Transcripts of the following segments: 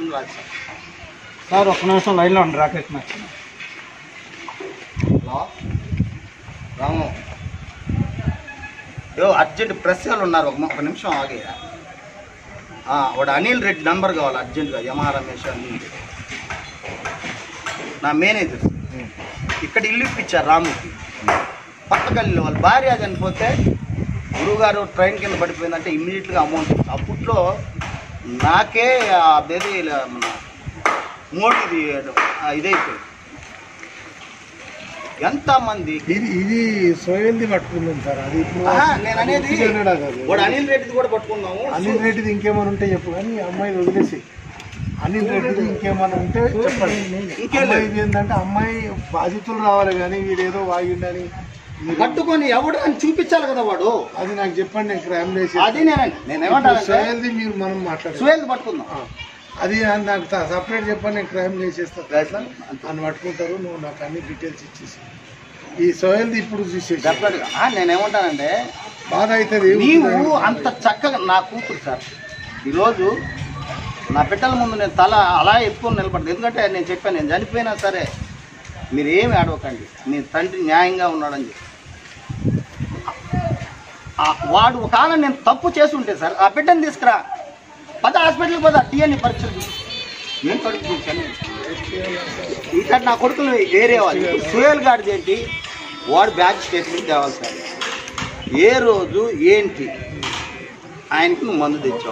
వచ్చింది రాదు sir sir ఒక్క నిమిషం లైన్లో ఉండి రాకేష్ నాకు హలో రాము యో అర్జెంట్ ప్రెస్ వాళ్ళు ఉన్నారు ఒక ఒక నిమిషం ఆగే వాడు అనిల్ రెడ్డి నంబర్ కావాలి అర్జెంటుగా యమా రమేష్ అనిల్ రెడ్డి. నా మేనేజర్ ఇక్కడ ఇల్లు ఇప్పించారు రాముకి పక్క గల్లీలో వాళ్ళ భార్య చనిపోతే గురువుగారు ట్రైన్ కింద పడిపోయిందంటే ఇమ్మీడియట్గా అమౌంట్ అప్పట్లో నాకే అదేది మన మోడీది ఆ, ఇదైపోయింది ఎంతమంది ఇది ఇది సోయల్ది పట్టుకుందాం సార్ అది ఇప్పుడు ఆహా, నేను అనేది ఉట్టిగా అనడా కాదు. వాడు అనిల్ రెడ్డిది కూడా పట్టుకున్నాము అనిల్ రెడ్డిది ఇంకేమైనా ఉంటే చెప్పు కానీ ఈ అమ్మాయి వదిలేసి అనిల్ రెడ్డిది ఇంకేమైనా ఉంటే చెప్పండి ఇంకేం లేదు. అమ్మాయిది ఏంటంటే అమ్మాయి బాధితులు రావాలి కానీ వీడేదో వాగిండని మీరు- పట్టుకొని ఎవడు అని చూపించాలి కదా వాడు అది నాకు చెప్పండి నేను క్రైమ్ చేసి అది నేను నేను ఏమంటానంటే సోయల్ది మీరు మనం మాట్లాడాలి సువేల్ పట్టుకుందాం అది నాకు సపరేట్ చెప్పండి నేను క్రైమ్ చేసేస్తాను అని పట్టుకుంటారు నువ్వు నాకు అన్ని డీటెయిల్స్ ఇచ్చేసి ఈ సోయల్ది ఇప్పుడు చూసేసి డెఫినెట్గా ఆ, నేను ఏమంటానంటే బాధ అవుతుంది నీవు అంత చక్కగా నా కూతురు సార్ ఈరోజు నా బిడ్డల ముందు నేను తల అలా ఎక్కువ నిలబడదు ఎందుకంటే నేను చెప్పాను నేను చనిపోయినా సరే మీరు ఏమి అడవకండి మీ తండ్రి న్యాయంగా ఉన్నాడని చెప్పి ఆ, వాడు ఒకవేళ నేను తప్పు చేసి ఉంటే సార్ ఆ బిడ్డని తీసుకురా పద హాస్పిటల్కి పద టీఎన్ఈ పరీక్షలు చేయి. నేను కడుపు చూశాను ఇక్కడ నా కొడుకులు వేరే వాళ్ళు ఇప్పుడు సుయేల్ గారిది ఏంటి వాడు బ్యాచ్ స్టేట్మెంట్ తేవాలి సార్ ఏ రోజు ఏంటి ఆయనకి నువ్వు మందు తెచ్చావు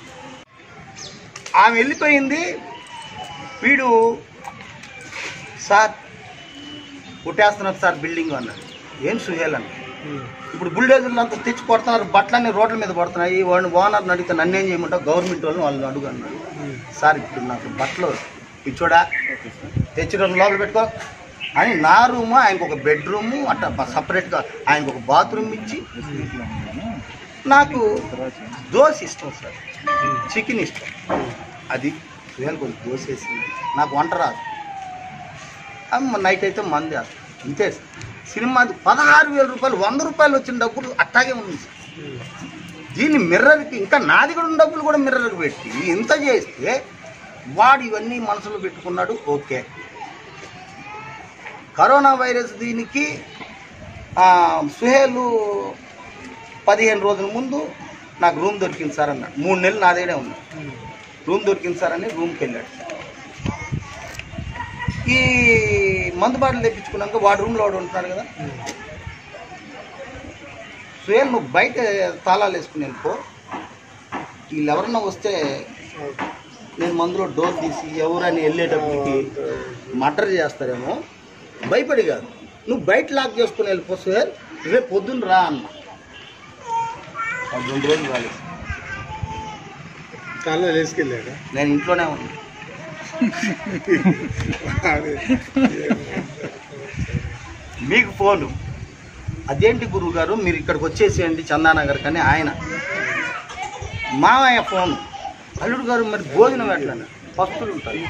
ఆమె వెళ్ళిపోయింది వీడు సార్ కొట్టేస్తున్నారు సార్ బిల్డింగ్ అన్నాడు ఏం సుహేల్ అన్న ఇప్పుడు బుల్డోజర్లు అంతా తెచ్చి కొడుతున్నారు బట్టలన్నీ రోడ్ల మీద పడుతున్నాయి వాడిని ఓనర్ని అడిగితే నన్నేం చేయమంటావు గవర్నమెంట్ వాళ్ళని వాళ్ళని అడుగు అన్నాడు సార్ ఇప్పుడు నాకు బట్టలు పిచ్చోడా తెచ్చి రెండు లోపల పెట్టుకో అని నా రూము ఆయనకు ఒక బెడ్రూము అట్లా సపరేట్గా ఆయనకు ఒక బాత్రూమ్ ఇచ్చి నాకు దోశ ఇష్టం సార్ చికెన్ ఇష్టం అది సుహేల్ కొంచెం దోశ వేసింది నాకు వంట రాదు అమ్మ నైట్ అయితే మంది వేస్తాం. ఇంతే సార్. సినిమాది పదహారు వేల రూపాయలు వంద రూపాయలు వచ్చిన డబ్బులు అట్టాగే ఉంది సార్ దీన్ని మిర్రర్కి ఇంకా నాది కూడా ఉన్న డబ్బులు కూడా మిర్రర్కి పెట్టి ఇంత చేస్తే వాడు ఇవన్నీ మనసులో పెట్టుకున్నాడు ఓకే కరోనా వైరస్ దీనికి ఆ, సుహేలు పదిహేను రోజుల ముందు నాకు రూమ్ దొరికింది సార్ అన్నాడు మూడు నెలలు నా దగ్గరే ఉంది రూమ్ దొరికింది సార్ అని రూమ్కి వెళ్ళాడు ఈ మందు బాటలు తెప్పించుకున్నాక వాడు రూమ్లో వాడు ఉంటున్నాడు కదా సుహేల్ నువ్వు బయట తాళాలు వేసుకుని వెళ్ళిపో వీళ్ళు ఎవరన్నా వస్తే నేను మందులో డోర్ తీసి ఎవరని వెళ్ళేటప్పటికి మర్డర్ చేస్తారేమో భయపడి కాదు నువ్వు బయట లాక్ చేసుకుని వెళ్ళిపో సుహేల్ రేపు పొద్దున్న రా అన్న వాడు రెండు రోజులు రాలేదు కాళ్ళ వేసుకెళ్ళాడా నేను ఇంట్లోనే ఉన్నా అదే. మీకు ఫోను అదేంటి గురువు గారు మీరు ఇక్కడికి వచ్చేసేయండి చందానగర్ కానీ ఆయన మామయ్య ఫోన్ అల్లుడు గారు మరి భోజనం ఎట్లా పస్తులు ఉంటాయి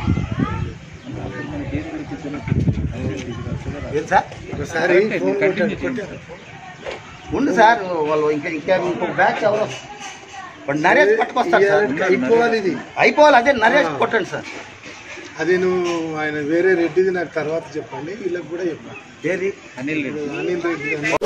ఏం సార్ ఒకసారి ఫోన్ కొట్టాడు కొట్టాడు ఉండు సార్ వాళ్ళు ఇంకా ఇంకా ఇంకో బ్యాచ్ ఎవరో వాడు నరేష్ పట్టుకొస్తారు సార్ ఇయ్యాలంటే అయిపోవాలి ఇది అయిపోవాలి అదే నరేష్ కొట్టండి సార్ అది నువ్వు ఆయన వేరే రెడ్డిది నాకు తర్వాత చెప్పండి వీళ్ళకి కూడా చెప్పండి ఏది అనిల్ రెడ్డి అని